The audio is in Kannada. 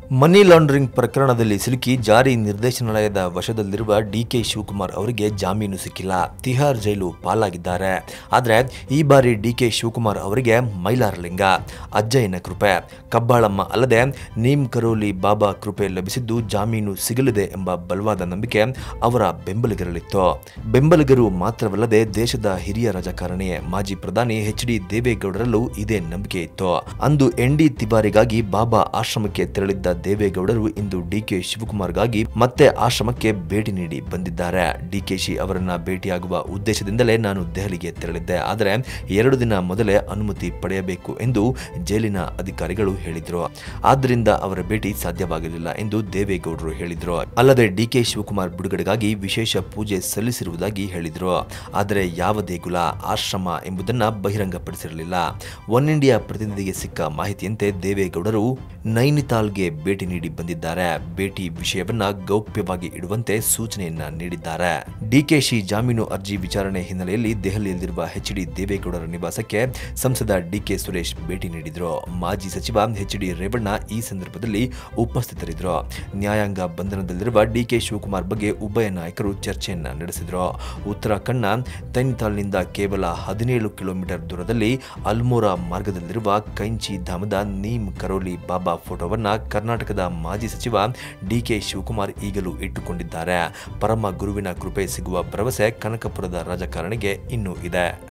ಮನಿ ಲಾಂಡ್ರಿಂಗ್ ಪ್ರಕರಣದಲ್ಲಿ ಸಿಲುಕಿ ಜಾರಿ ನಿರ್ದೇಶನಾಲಯದ ವಶದಲ್ಲಿರುವ ಡಿಕೆ ಶಿವಕುಮಾರ್ ಅವರಿಗೆ ಜಾಮೀನು ಸಿಕ್ಕಿಲ್ಲ ತಿಹಾರ್ ಜೈಲು ಪಾಲಾಗಿದ್ದಾರೆ ಆದರೆ ಈ ಬಾರಿ ಡಿಕೆ ಶಿವಕುಮಾರ್ ಅವರಿಗೆ ಮೈಲಾರಲಿಂಗ ಅಜ್ಜಯ್ಯನ ಕೃಪೆ ಕಬ್ಬಾಳಮ್ಮ ಅಲ್ಲದೆ ನೀಮ್ ಕರೋಲಿ ಬಾಬಾ ಕೃಪೆ ಲಭಿಸಿದ್ದು ಜಾಮೀನು ಸಿಗಲಿದೆ ಎಂಬ ಬಲವಾದ ನಂಬಿಕೆ ಅವರ ಬೆಂಬಲಿಗರಲ್ಲಿತ್ತು ಬೆಂಬಲಿಗರು ಮಾತ್ರವಲ್ಲದೆ ದೇಶದ ಹಿರಿಯ ರಾಜಕಾರಣಿ ಮಾಜಿ ಪ್ರಧಾನಿ ಎಚ್ ಡಿ ದೇವೇಗೌಡರಲ್ಲೂ ಇದೇ ನಂಬಿಕೆ ಇತ್ತು ಅಂದು ಎನ್ ಡಿ ತಿವಾರಿಗಾಗಿ ಬಾಬಾ ಆಶ್ರಮಕ್ಕೆ ತೆರಳಿದ್ದ ದೇವೇಗೌಡರು ಇಂದು ಡಿಕೆ ಶಿವಕುಮಾರ್ಗಾಗಿ ಮತ್ತೆ ಆಶ್ರಮಕ್ಕೆ ಭೇಟಿ ನೀಡಿ ಬಂದಿದ್ದಾರೆ ಡಿಕೆಶಿ ಅವರನ್ನ ಭೇಟಿಯಾಗುವ ಉದ್ದೇಶದಿಂದಲೇ ನಾನು ದೆಹಲಿಗೆ ತೆರಳಿದ್ದೆ ಆದರೆ ಎರಡು ದಿನ ಮೊದಲೇ ಅನುಮತಿ ಪಡೆಯಬೇಕು ಎಂದು ಜೈಲಿನ ಅಧಿಕಾರಿಗಳು ಹೇಳಿದ್ರು ಆದ್ದರಿಂದ ಅವರ ಭೇಟಿ ಸಾಧ್ಯವಾಗಲಿಲ್ಲ ಎಂದು ದೇವೇಗೌಡರು ಹೇಳಿದ್ರು ಅಲ್ಲದೆ ಡಿಕೆ ಶಿವಕುಮಾರ್ ಬಿಡುಗಡೆಗಾಗಿ ವಿಶೇಷ ಪೂಜೆ ಸಲ್ಲಿಸಿರುವುದಾಗಿ ಹೇಳಿದ್ರು ಆದರೆ ಯಾವ ದೇಗುಲ ಆಶ್ರಮ ಎಂಬುದನ್ನ ಬಹಿರಂಗಪಡಿಸಿರಲಿಲ್ಲ ಒನ್ ಇಂಡಿಯಾ ಪ್ರತಿನಿಧಿಗೆ ಸಿಕ್ಕ ಮಾಹಿತಿಯಂತೆ ದೇವೇಗೌಡರು ನೈನಿತಾಲ್ಗೆ ಭೇಟಿ ನೀಡಿ ಬಂದಿದ್ದಾರೆ ಭೇಟಿ ವಿಷಯವನ್ನ ಗೌಪ್ಯವಾಗಿ ಇಡುವಂತೆ ಸೂಚನೆಯನ್ನ ನೀಡಿದ್ದಾರೆ ಡಿಕೆಶಿ ಜಾಮೀನು ಅರ್ಜಿ ವಿಚಾರಣೆ ಹಿನ್ನೆಲೆಯಲ್ಲಿ ದೆಹಲಿಯಲ್ಲಿರುವ ಎಚ್ ಡಿ ದೇವೇಗೌಡರ ನಿವಾಸಕ್ಕೆ ಸಂಸದ ಡಿಕೆ ಸುರೇಶ್ ಭೇಟಿ ನೀಡಿದ್ರು ಮಾಜಿ ಸಚಿವ ಎಚ್ ಡಿ ರೇವಣ್ಣ ಈ ಸಂದರ್ಭದಲ್ಲಿ ಉಪಸ್ಥಿತರಿದ್ದರು ನ್ಯಾಯಾಂಗ ಬಂಧನದಲ್ಲಿರುವ ಡಿಕೆ ಶಿವಕುಮಾರ್ ಬಗ್ಗೆ ಉಭಯ ನಾಯಕರು ಚರ್ಚೆಯನ್ನ ನಡೆಸಿದರು ಉತ್ತರಾಖಂಡ್ನ ತೈನಿತಾಲ್ನಿಂದ ಕೇವಲ ಹದಿನೇಳು ಕಿಲೋಮೀಟರ್ ದೂರದಲ್ಲಿ ಅಲ್ಮೋರಾ ಮಾರ್ಗದಲ್ಲಿರುವ ಕೈಂಚಿ ಧಾಮದ ನೀಮ್ ಕರೋಲಿ ಬಾಬಾ ಫೋಟೋವನ್ನ ಕರ್ನಾಟಕದ ಮಾಜಿ ಸಚಿವ ಡಿಕೆ ಶಿವಕುಮಾರ್ ಈಗಲೂ ಇಟ್ಟುಕೊಂಡಿದ್ದಾರೆ ಪರಮ ಗುರುವಿನ ಕೃಪೆ ಸಿಗುವ ಭರವಸೆ ಕನಕಪುರದ ರಾಜಕಾರಣಿಗೆ ಇನ್ನೂ ಇದೆ